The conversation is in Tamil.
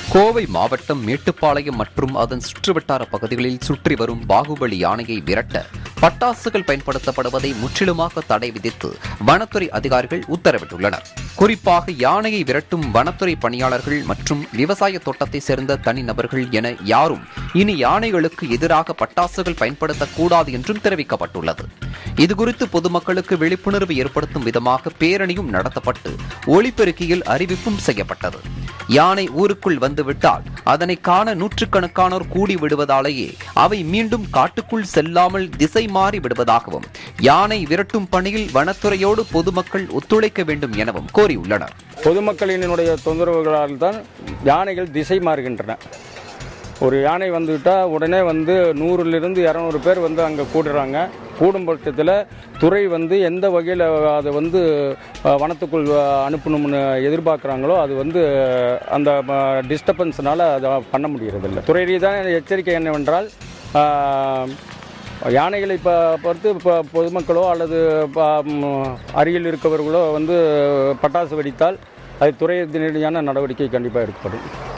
கோவை மாவட்டம் மேட்டுப்பாளையம் மற்றும் அதன் சுற்றுவட்டார பகுதிகளில் சுற்றி வரும் பாகுபலி யானையை விரட்ட பட்டாசுகள் பயன்படுத்தப்படுவதை முற்றிலுமாக தடை விதித்து வனத்துறை அதிகாரிகள் உத்தரவிட்டுள்ளனர் குறிப்பாக யானையை விரட்டும் வனத்துறை பணியாளர்கள் மற்றும் விவசாய தோட்டத்தை சேர்ந்த தனிநபர்கள் என யாரும் இனி யானைகளுக்கு எதிராக பட்டாசுகள் பயன்படுத்தக்கூடாது என்றும் தெரிவிக்கப்பட்டுள்ளது இதுகுறித்து பொதுமக்களுக்கு விழிப்புணர்வு ஏற்படுத்தும் விதமாக பேரணியும் நடத்தப்பட்டு ஒளிபெருக்கியில் அறிவிப்பும் செய்யப்பட்டது யானை ஊருக்குள் வந்துவிட்டால் அதனை காண நூற்றுக்கணக்கானோர் கூடி விடுவதாலேயே அவை மீண்டும் காட்டுக்குள் செல்லாமல் திசை மாறி விடுவதாகவும் யானை விரட்டும் பணியில் வனத்துறையோடு பொதுமக்கள் ஒத்துழைக்க வேண்டும் எனவும் கோரியுள்ளனர் பொதுமக்களினுடைய தொந்தரவுகளால் தான் யானைகள் திசை மாறுகின்றன ஒரு யானை வந்துவிட்டால் உடனே வந்து நூறுலேருந்து இரநூறு பேர் வந்து அங்கே கூடுறாங்க கூடும் பட்சத்தில் துறை வந்து எந்த வகையில் அதை வந்து அஹ், வனத்துக்குள் அஹ், அனுப்பணும்னு எதிர்பார்க்குறாங்களோ அது வந்து அந்த டிஸ்டர்பன்ஸ்னால அதை பண்ண முடியறதில்லை துறை ரீதியான எச்சரிக்கை என்னவென்றால் அஹ், யானைகளை இப்போ பொறுத்து இப்போ பொதுமக்களோ அல்லது ப- ம், அருகில் இருக்கவர்களோ வந்து பட்டாசு வெடித்தால் அது துறை ரீதியான நடவடிக்கை கண்டிப்பாக எடுக்கப்படும்